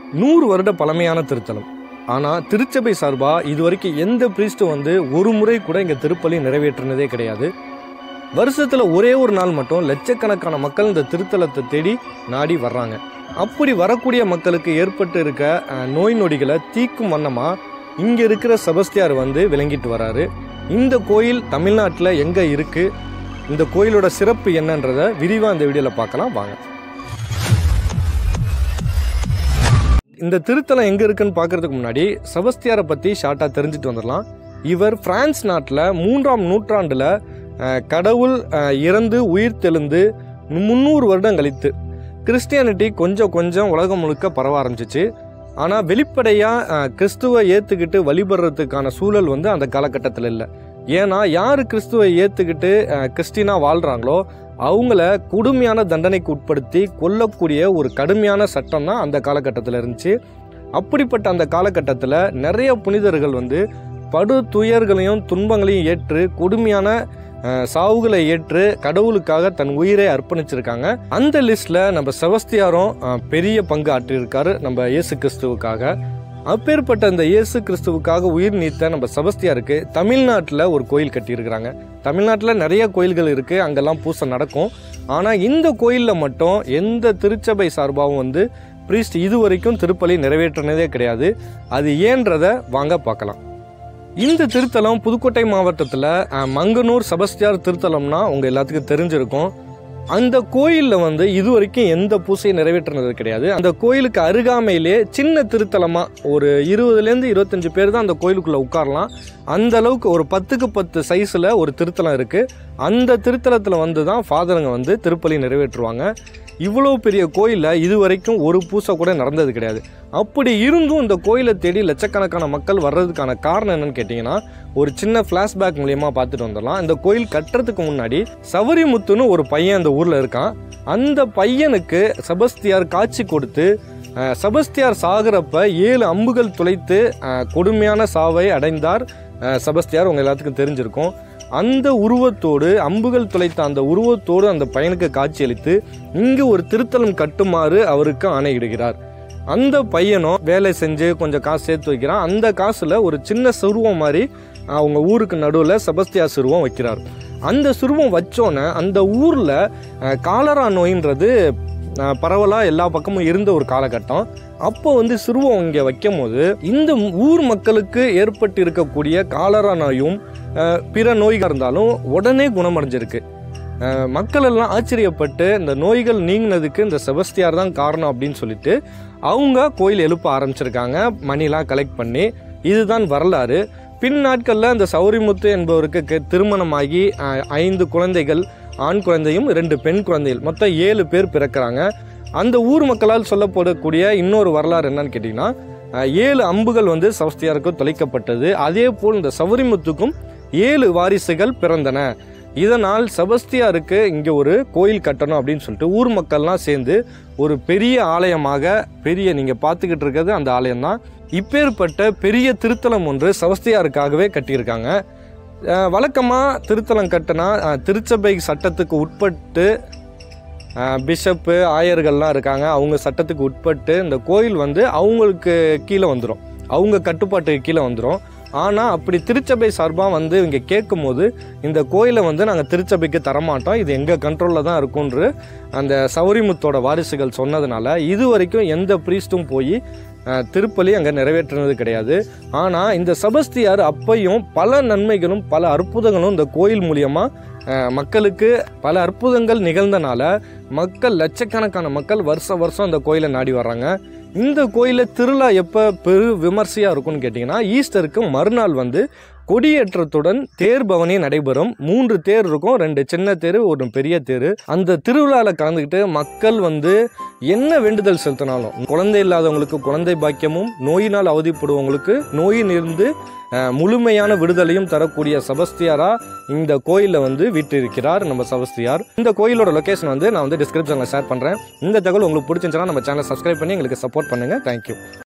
நூறு வருட பழமையான திருத்தலம் ஆனால் திருச்சபை சார்பாக இது வரைக்கும் எந்த பிரீஸ்ட்டும் வந்து ஒரு முறை கூட இங்கே திருப்பலி நிறைவேற்றினதே கிடையாது வருஷத்தில் ஒரே ஒரு நாள் மட்டும் லட்சக்கணக்கான மக்கள் இந்த திருத்தலத்தை தேடி நாடி வர்றாங்க அப்படி வரக்கூடிய மக்களுக்கு ஏற்பட்டு இருக்க அஹ், நோய் நொடிகளை தீக்கும் வண்ணமாக இங்கே இருக்கிற செபஸ்தியார் வந்து விளங்கிட்டு வராரு இந்த கோயில் தமிழ்நாட்டில் எங்கே இருக்குது இந்த கோயிலோட சிறப்பு என்னன்றதை விரிவாக இந்த வீடியோவில் பார்க்கலாம் வாங்க இந்த திருத்தலம் எங்கே இருக்குன்னு பார்க்கறதுக்கு முன்னாடி செபஸ்தியாரை பற்றி ஷார்ட்டாக தெரிஞ்சுட்டு வந்துடலாம் இவர் பிரான்ஸ் நாட்டில் மூன்றாம் நூற்றாண்டில் அஹ், கடவுள் அஹ், இறந்து உயிர் தெழுந்து முந்நூறு வருடம் கழித்து கிறிஸ்டியானிட்டி கொஞ்சம் கொஞ்சம் உலகம் முழுக்க பரவ ஆரம்பிச்சிச்சு ஆனால் வெளிப்படையாக கிறிஸ்துவை ஏற்றுக்கிட்டு வழிபடுறதுக்கான சூழல் வந்து அந்த காலகட்டத்தில் இல்லை ஏன்னா யார் கிறிஸ்துவை ஏற்றுக்கிட்டு கிறிஸ்டினா வாழ்கிறாங்களோ அவங்கள கொடுமையான தண்டனைக்கு உட்படுத்தி கொல்லக்கூடிய ஒரு கடுமையான சட்டம் தான் அந்த காலகட்டத்தில் இருந்துச்சு அப்படிப்பட்ட அந்த காலகட்டத்தில் நிறைய புனிதர்கள் வந்து படு துயர்களையும் துன்பங்களையும் ஏற்று கொடுமையான அஹ், சாவுகளை ஏற்று கடவுளுக்காக தன் உயிரை அர்ப்பணிச்சிருக்காங்க அந்த லிஸ்ட்ல நம்ம செபஸ்தியாரும் அஹ், பெரிய பங்கு ஆற்றியிருக்காரு நம்ம இயேசு கிறிஸ்துவுக்காக அப்பேற்பட்ட அந்த இயேசு கிறிஸ்துவுக்காக உயிர் நீத்த நம்ம செபஸ்தியாருக்கு தமிழ்நாட்டில் ஒரு கோயில் கட்டியிருக்கிறாங்க தமிழ்நாட்டில் நிறைய கோயில்கள் இருக்கு அங்கெல்லாம் பூசை நடக்கும் ஆனால் இந்த கோயிலில் மட்டும் எந்த திருச்சபை சார்பாகவும் வந்து ப்ரீஸ்ட் இது வரைக்கும் திருப்பலி நிறைவேற்றினதே கிடையாது அது ஏன்றதை வாங்க பார்க்கலாம் இந்த திருத்தலம் புதுக்கோட்டை மாவட்டத்தில் மங்கனூர் செபஸ்தியார் திருத்தலம்னா உங்கள் எல்லாத்துக்கும் தெரிஞ்சிருக்கும் அந்த கோயிலில் வந்து இது வரைக்கும் எந்த பூசையும் நிறைவேற்றினது கிடையாது அந்த கோயிலுக்கு அருகாமையிலே சின்ன திருத்தலமாக ஒரு இருபதுலேருந்து இருபத்தஞ்சு பேர் தான் அந்த கோயிலுக்குள்ளே உட்காரலாம் அந்த அளவுக்கு ஒரு பத்துக்கு பத்து சைஸில் ஒரு திருத்தலம் இருக்குது அந்த திருத்தலத்தில் வந்து தான் ஃபாதருங்க வந்து திருப்பலி நிறைவேற்றுவாங்க இவ்வளோ பெரிய கோயிலில் இது வரைக்கும் ஒரு பூசை கூட நடந்தது கிடையாது அப்படி இருந்தும் இந்த கோயிலை தேடி லட்சக்கணக்கான மக்கள் வர்றதுக்கான காரணம் என்னன்னு கேட்டிங்கன்னா ஒரு சின்ன ஃப்ளாஷ்பேக் மூலியமா பார்த்துட்டு வந்துடலாம் இந்த கோயில் கட்டுறதுக்கு முன்னாடி சவரிமுத்துன்னு ஒரு பையன் அந்த ஊரில் இருக்கான் அந்த பையனுக்கு செபஸ்தியார் காட்சி கொடுத்து அஹ், செபஸ்தியார் சாகிறப்ப ஏழு அம்புகள் துளைத்து அஹ், கொடுமையான சாவை அடைந்தார் அஹ், செபஸ்தியார் உங்க எல்லாத்துக்கும் தெரிஞ்சிருக்கும் அந்த உருவத்தோடு அம்புகள் துளைத்த அந்த உருவத்தோடு அந்த பையனுக்கு காட்சியளித்து இங்கு ஒரு திருத்தலம் கட்டுமாறு அவருக்கு ஆணையிடுகிறார் அந்த பையனும் வேலை செஞ்சு கொஞ்சம் காசு சேர்த்து வைக்கிறான் அந்த காசுல ஒரு சின்ன சுருவம் மாதிரி அவங்க ஊருக்கு நடுவில் செபஸ்தியா சுருவம் வைக்கிறார் அந்த சுருவம் வச்சோன்னே அந்த ஊரில் காலரா நோயின்றது அஹ், பரவலா எல்லா பக்கமும் இருந்த ஒரு காலகட்டம் அப்போ வந்து சிறுவம் இங்கே வைக்கும் போது இந்த ஊர் மக்களுக்கு ஏற்பட்டு இருக்கக்கூடிய காலரா நோயும் அஹ், பிற நோய்கள் இருந்தாலும் உடனே குணமடைஞ்சிருக்கு அஹ், மக்கள் எல்லாம் ஆச்சரியப்பட்டு இந்த நோய்கள் நீங்கினதுக்கு இந்த செபஸ்தியார் தான் காரணம் அப்படின்னு சொல்லிட்டு அவங்க கோயில் எழுப்ப ஆரம்பிச்சிருக்காங்க மணிலாம் கலெக்ட் பண்ணி இதுதான் வரலாறு பின் நாட்களில் இந்த சௌரிமுத்து என்பவருக்கு கெ- திருமணமாகி அஹ், ஐந்து குழந்தைகள் ஆண் குழந்தையும் ரெண்டு பெண் குழந்தைகள் மொத்தம் ஏழு பேர் பிறக்கிறாங்க அந்த ஊர் மக்களால் சொல்லப்படக்கூடிய இன்னொரு வரலாறு என்னன்னு கேட்டிங்கன்னா அஹ், ஏழு அம்புகள் வந்து சவஸ்தியாருக்கு தொலைக்கப்பட்டது அதே போல் இந்த சௌரிமுத்துக்கும் ஏழு வாரிசுகள் பிறந்தன இதனால் செபஸ்தியாருக்கு இங்கே ஒரு கோயில் கட்டணும் அப்படின்னு சொல்லிட்டு ஊர் மக்கள்லாம் சேர்ந்து ஒரு பெரிய ஆலயமாக பெரிய நீங்கள் பார்த்துக்கிட்டு இருக்கிறது அந்த ஆலயம் தான் இப்பேற்பட்ட பெரிய திருத்தலம் ஒன்று செபஸ்தியாருக்காகவே கட்டியிருக்காங்க வழக்கமாக திருத்தலம் கட்டினா அஹ், திருச்சபை சட்டத்துக்கு உட்பட்டு அஹ், பிஷப்பு ஆயர்கள்லாம் இருக்காங்க அவங்க சட்டத்துக்கு உட்பட்டு இந்த கோயில் வந்து அவங்களுக்கு கீழே வந்துடும் அவங்க கட்டுப்பாட்டுக்கு கீழே வந்துடும் ஆனால் அப்படி திருச்சபை சார்பாக வந்து இங்கே கேட்கும் போது இந்த கோயிலை வந்து நாங்கள் திருச்சபைக்கு தரமாட்டோம் இது எங்கள் கண்ட்ரோலில் தான் இருக்கும்ன்று அந்த சௌரிமுத்தோட வாரிசுகள் சொன்னதுனால இது வரைக்கும் எந்த ப்ரீஸ்ட்டும் போய் அஹ், திருப்பலி அங்கே நிறைவேற்றினது கிடையாது ஆனால் இந்த செபஸ்தியார் அப்பையும் பல நன்மைகளும் பல அற்புதங்களும் இந்த கோயில் மூலியமாக மக்களுக்கு பல அற்புதங்கள் நிகழ்ந்தனால மக்கள் லட்சக்கணக்கான மக்கள் வருஷ வருஷம் இந்த கோயிலை நாடி வர்றாங்க இந்த கோயிலில் திருவிழா எப்போ பெரு விமர்சையாக இருக்கும்னு கேட்டிங்கன்னா ஈஸ்டருக்கு மறுநாள் வந்து கொடியேற்றத்துடன் தேர் பவனி நடைபெறும் மூன்று தேர் இருக்கும் ரெண்டு சின்ன தேர் ஒரு பெரிய தேர் அந்த திருவிழாவில் கலந்துக்கிட்டு மக்கள் வந்து என்ன வேண்டுதல் செலுத்தினாலும் குழந்தை இல்லாதவங்களுக்கு குழந்தை பாக்கியமும் நோயினால் அவதிப்படுவவங்களுக்கு நோயிலிருந்து அஹ், முழுமையான விடுதலையும் தரக்கூடிய செபஸ்தியாரா இந்த கோயிலில் வந்து வீற்றிருக்கிறார் நம்ம செபஸ்தியார் இந்த கோயிலோட லொகேஷன் வந்து நான் வந்து டிஸ்கிரிப்ஷனில் ஷேர் பண்ணுறேன் இந்த தகவல் உங்களுக்கு பிடிச்சிருந்துச்சுன்னா நம்ம சேனலை சப்ஸ்கிரைப் பண்ணி எங்களுக்கு சப்போர்ட் பண்ணுங்கள் தேங்க்யூ